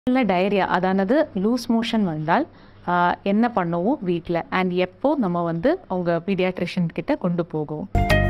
இல்லை diarrhoea அதானது loose motion வந்தால் ஆஹ், என்ன பண்ணுவோம் வீட்டில் அண்ட் எப்போ நம்ம வந்து அவங்க பீடியாட்ரிஷியன் கிட்ட கொண்டு போகும்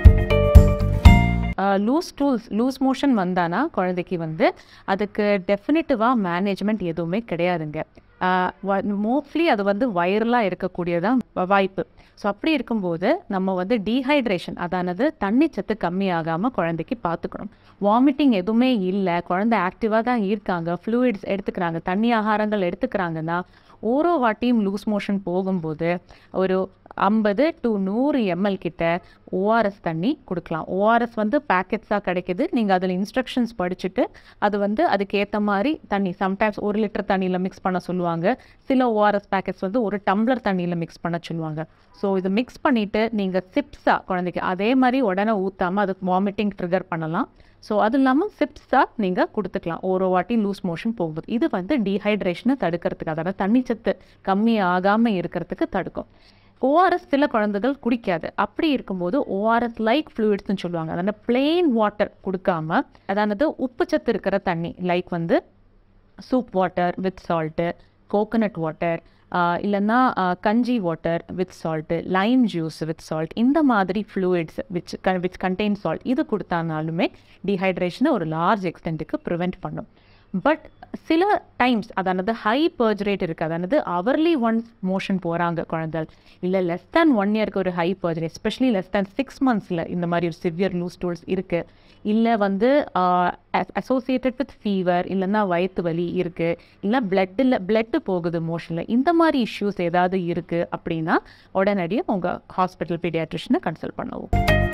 லூஸ் டூல்ஸ் லூஸ் மோஷன் வந்தானா குழந்தைக்கு வந்து அதுக்கு டெஃபினட்டிவாக மேனேஜ்மெண்ட் எதுவுமே கிடையாதுங்க மோஸ்ட்லி அது வந்து வைரலாக இருக்கக்கூடியதான் வ- வாய்ப்பு ஸோ அப்படி இருக்கும்போது நம்ம வந்து டீஹைட்ரேஷன் அதானது தண்ணி சத்து கம்மியாகாமல் குழந்தைக்கு பார்த்துக்கணும் வாமிட்டிங் எதுவுமே இல்லை குழந்தை ஆக்டிவாக தான் இருக்காங்க ஃப்ளூயிட்ஸ் எடுத்துக்கிறாங்க தண்ணி ஆகாரங்கள் எடுத்துக்கிறாங்கன்னா ஓரோ வாட்டியும் லூஸ் மோஷன் போகும்போது ஒரு ஐம்பது டு நூறு எம்எல் கிட்ட ஓஆர்எஸ் தண்ணி கொடுக்கலாம் ஓஆர்எஸ் வந்து பேக்கெட்ஸாக கிடைக்குது நீங்கள் அதில் இன்ஸ்ட்ரக்ஷன்ஸ் படிச்சுட்டு அது வந்து அதுக்கு ஏற்ற மாதிரி தண்ணி சம்டைம்ஸ் ஒரு லிட்டர் தண்ணியில் மிக்ஸ் பண்ண சொல்லுவாங்க சில ஓஆர்எஸ் பேக்கெட்ஸ் வந்து ஒரு டம்ளர் தண்ணியில் மிக்ஸ் பண்ண சொல்லுவாங்க ஸோ இது மிக்ஸ் பண்ணிவிட்டு நீங்கள் சிப்ஸாக குழந்தைக்கு அதே மாதிரி உடனே ஊற்றாமல் அது வாமிட்டிங் ட்ரிகர் பண்ணலாம் ஸோ அது இல்லாமல் சிப்ஸாக நீங்கள் கொடுத்துக்கலாம் ஒரு வாட்டி லூஸ் மோஷன் போகுது இது வந்து டீஹைட்ரேஷனை தடுக்கிறதுக்கு அதாவது தண்ணிச்சத்து கம்மி ஆகாமல் இருக்கிறதுக்கு தடுக்கும் ஓஆர்எஸ் சில குழந்தைகள் குடிக்காது அப்படி இருக்கும்போது ஓஆர்எஸ் லைக் ஃப்ளூயிட்ஸ்னு சொல்லுவாங்க அதாவது பிளெயின் வாட்டர் கொடுக்காம அதானது உப்புச்சத்து இருக்கிற தண்ணி லைக் வந்து soup water with salt coconut water இல்லைன்னா ah, kanji water with salt lime juice with salt இந்த மாதிரி fluids which which contain salt இது கொடுத்தானாலுமே டீஹைட்ரேஷனை ஒரு லார்ஜ் எக்ஸ்டென்ட்டுக்கு ப்ரிவெண்ட் பண்ணும் பட் சில டைம்ஸ் அதானது ஹை பர்ஜ் ரேட் இருக்குது அதானது அவர்லி ஒன்ஸ் மோஷன் போகிறாங்க குழந்தை இல்லை லெஸ் தேன் ஒன் இயர்க்கு ஒரு high purge rate especially less than six மந்த்ஸில் இந்த மாதிரி ஒரு சிவியர் லூஸ் டூல்ஸ் இருக்குது இல்லை வந்து அசோசியேட்டட் வித் ஃபீவர் இல்லைன்னா வயிற்று வலி இருக்குது இல்லை பிளட்டில் பிளட்டு போகுது மோஷனில் இந்த மாதிரி இஷ்யூஸ் ஏதாவது இருக்குது அப்படின்னா உடனடியாக உங்கள் ஹாஸ்பிட்டல் பீடியாட்ரிஷனை கன்சல்ட் பண்ணவும்